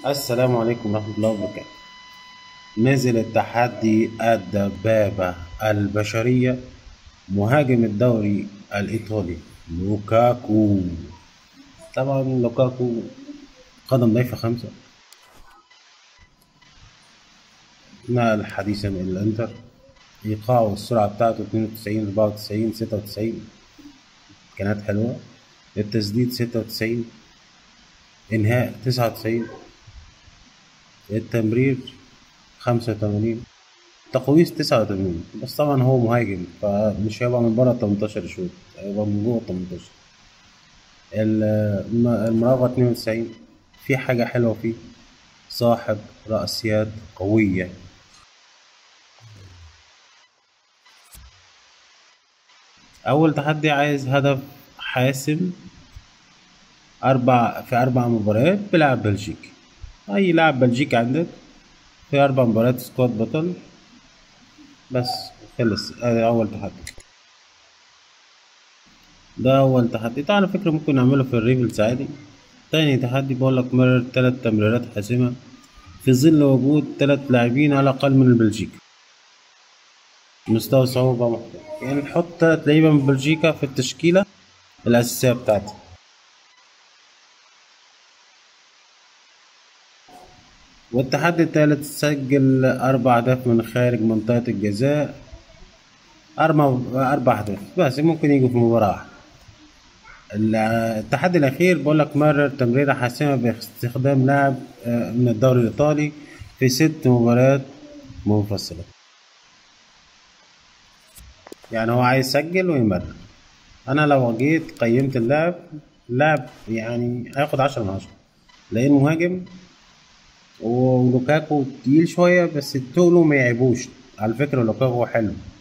السلام عليكم ورحمة الله وبركاته نزل التحدي الدبابة البشرية مهاجم الدوري الإيطالي لوكاكو طبعا لوكاكو قدم ضيفة خمسة نقل حديثا إلى الإنتر إيقاعه السرعة بتاعته اتنين وتسعين أربعة وتسعين ستة وتسعين كانت حلوة التسديد ستة وتسعين إنهاء تسعة وتسعين التمرير خمسة وتمانين تقويس تسعة وتمانين بس طبعا هو مهاجم فمش هيبقى من بره تمنتاشر شوط هيبقى من جوه تمنتاشر المراوغة اتنين وتسعين في حاجة حلوة فيه صاحب رأسيات قوية أول تحدي عايز هدف حاسم أربع في أربع مباريات بيلعب بلجيكي أي لاعب بلجيكي عندك في أربع مباريات سكواد بطل بس خلص ادي أول تحدي ده أول تحدي ده على فكرة ممكن نعمله في الريفلز عادي تاني تحدي بقولك مرر تلات تمريرات حاسمة في ظل وجود تلات لاعبين على الأقل من بلجيكا مستوى صعوبة محترم يعني نحط تلات لعيبة من بلجيكا في التشكيلة الأساسية بتاعتي والتحدي الثالث سجل أربع أهداف من خارج منطقة الجزاء أربع أربع أهداف بس ممكن يجوا في مباراة واحدة التحدي الأخير بقولك مرر تمريرة حاسمة باستخدام لاعب من الدوري الإيطالي في ست مباريات منفصلة يعني هو عايز يسجل ويمرر أنا لو جيت قيمت اللاعب اللاعب يعني هياخد عشرة من عشرة لأن مهاجم ولوكاكو تقيل شوية بس تقله ما يعيبوش على فكرة لوكاكو حلو